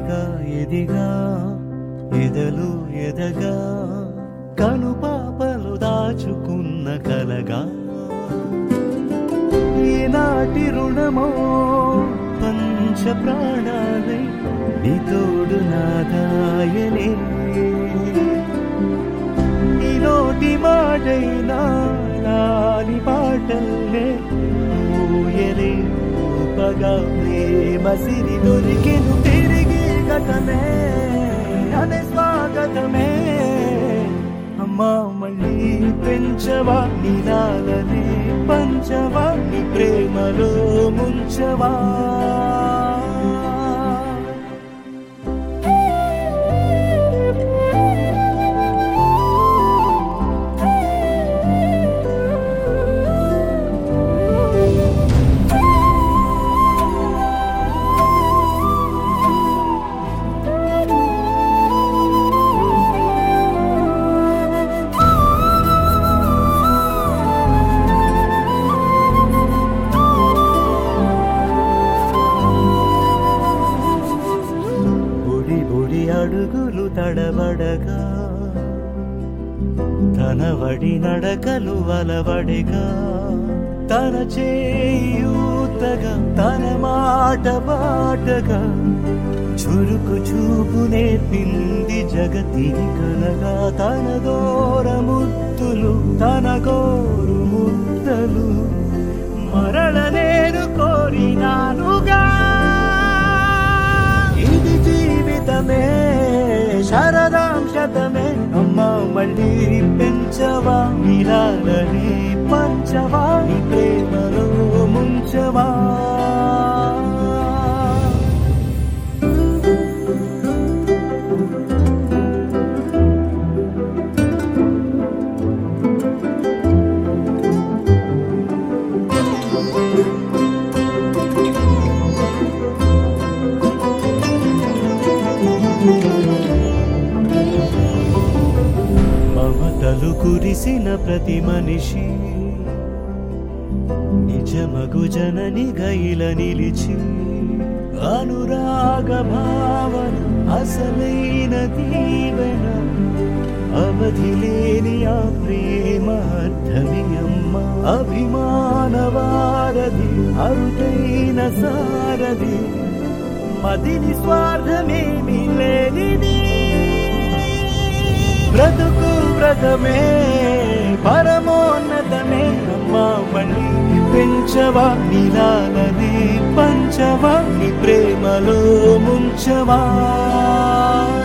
ఎదగా ఎదిగా ఎదలు ఎదగా కనుపాపలు దాచుకున్న కలగా ఈనాటి రుణమో పంచ ప్రాణాలై నీ తోడు నాదాయనే నీ నోటి మాటైనా నాని పాటల్లే ఊయలే ఊపగా ప్రేమ సిరి దొరికెను తిరిగి గతమే అనే స్వాగతమే అమ్మా మళ్ళీ పెంచవా నీలాలనే పంచవా నీ ప్రేమలో ముంచవా బుడి బుడి అడుగులు తడబడగా తన వడి నడకలు అలవడిగా తన చేయూతగా తన మాట బాటగా చురుకు చూపు నేర్పింది జగతిని కలగా తన దూర ముద్దులు తన గోరు ముద్దలు మరణ నేను కోరినానుగా ఇది జీవితమే శరదాం శతమే అమ్మా మళ్ళీ పెంచవా నిలాలని పంచవా నీ ప్రేమలో ముంచవా మమతలు కురిసిన ప్రతి మనిషి నిజమగు జనని గైల నిలిచి అనురాగ భావన అసలైన దీవెన అవధి లేని ఆ ప్రేమ అర్థమి అమ్మ అభిమాన వారధి అరుదైన సారథి మదిని స్వార్థమేమి లేనిది బ్రతుకు వ్రతమే పరమోన్నతమే అమ్మా మళ్ళీ పెంచవా నీలాలనే పంచవా నీ ప్రేమలో ముంచవా